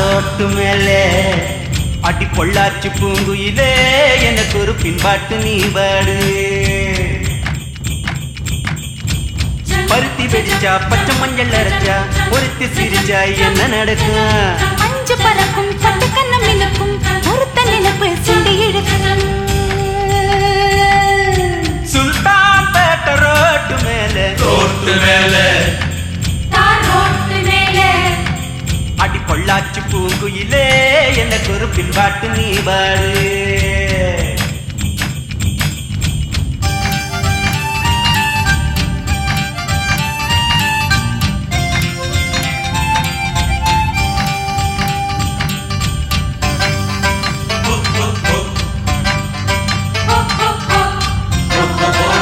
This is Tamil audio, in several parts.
ரோட்டு மேலே அடி பொள்ளாச்சி பூங்குயிலே எனக்கு ஒரு பின்பாட்டு நீ பாடு பருத்தி வெடிச்சா பச்சை மஞ்சள் அரைச்சா ஒருத்தி சிரிச்சா என்ன நடக்கும் அஞ்சு பறக்கும் பட்டு கண்ணம் மினுக்கும் ஒருத்த நினைப்பு சுண்டி இழுக்கும் சுல்தான் பேட்ட ரோட்டு மேலே ரோட்டு மேல தார் ரோட்டு மேலே அடி பொள்ளாச்சி பூங்குயிலே எனக்கு ஒரு பின்பாட்டு நீ பாடு ஹோ, ஹோ, ஹோ.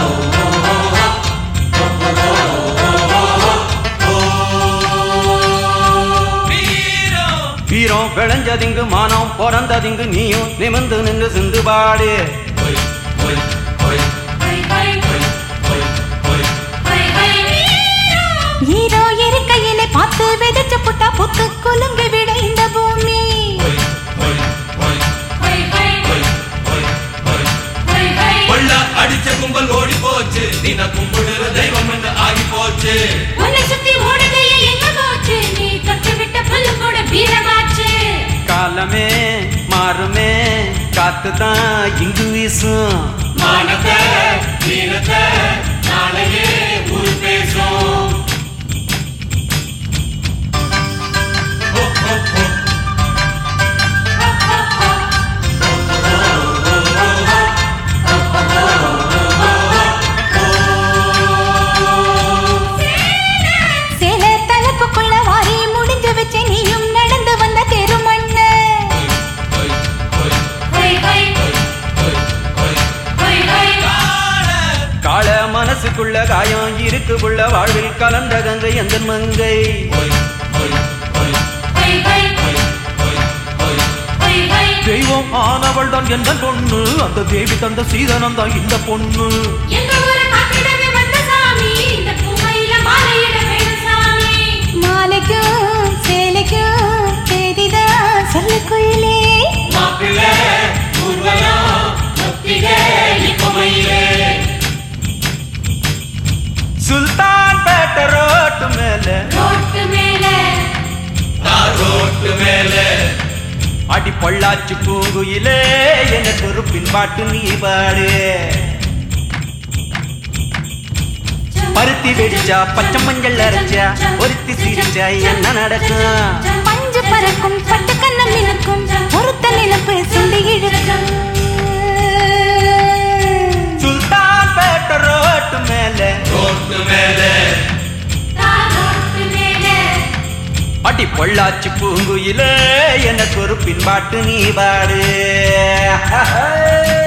வீரம் வீரம் விளைஞ்சதிங்கு மானம் பிறந்ததிங்கு நீயும் நிமிர்ந்து நின்று சிந்து பாடு ஒய் ஒய் ஒய் ஹை, ஹை, ஒய் ஒய் ஒய் ஹை, ஹை. ஈரோ இருக்கையிலே பார்த்து விதைச்சு புட்டா புத்து குலுங்கி விட இந்த பூமி ஒய் ஒய் ஒய் ஹை, ஹை, ஒய் ஒய் ஒய் ஹை, ஹை. கொள்ள அடிச்ச கும்பல் ஓடி போச்சு தின கும்பிடுற தெய்வம் என்று ஆகி போச்சு உன்னை சுத்தி ஓடுகையே எங்க போச்சு நீ தொட்டு விட்ட புல்லு கூட வீரமாச்சு காலமே மாறுமே காத்துதான் இங்கு வீசும் மானத்தை வீரத்தை நாளையே ஊர் பேசும் ஹோ, ஹோ, ஹோ. சேல தலைப்புக்குள்ள வாரி முடிஞ்சு வச்சு நீயும் நடந்து வந்த தெருமண்ண ஒய் ஒய் ஒய் ஹை, ஹை, ஒய் ஒய் ஒய் ஹை, ஹை. கால கால மனசுக்குள்ள காயம் இருக்கு புள்ள வாழ்வில் கலந்த கங்கை எந்த மங்கை ஒய் ஒய் ஒய் ஹை, ஹை, ஒய் ஒய் ஒய் ஹை, ஹை. தெய்வம் ஆனவள் தான் எந்த பொண்ணு அந்த தேவி தந்த சீதனம் தான் இந்த பொண்ணு எங்க ஊரு காத்திடவே வந்த சாமி இந்த பூமையில மாலையிட வேணும் சாமி மாலைக்கும் சேலைக்கும் தேதிதான் சொல்லு குயிலே மாப்பிள்ளை ஊர்வலம் ஒத்திகை இப்பமையிலே சுல்தான் பேட்ட ரோட்டு மேல ரோட்டு மேலே நான் ரோட்டு மேலே அடி பொள்ளாச்சி பூங்குயிலே எனக்கு ஒரு பின்பாட்டு நீ பாடு பருத்தி வெடிச்சா பச்சை மஞ்சள் அரைச்சா ஒருத்தி சிரிச்சா என்ன நடக்கும் பஞ்சு பறக்கும் பட்டு கண்ணம் மினுக்கும் ஒருத்த நினைப்பு சுண்டி இழுக்கும் சுல்தான் பேட்ட ரோட்டு மேல ரோட்டு மேலே தார் ரோட்டு மேலே அடி பொள்ளாச்சி பூங்குயிலே எனக்கு ஒரு பின்பாட்டு நீ பாடு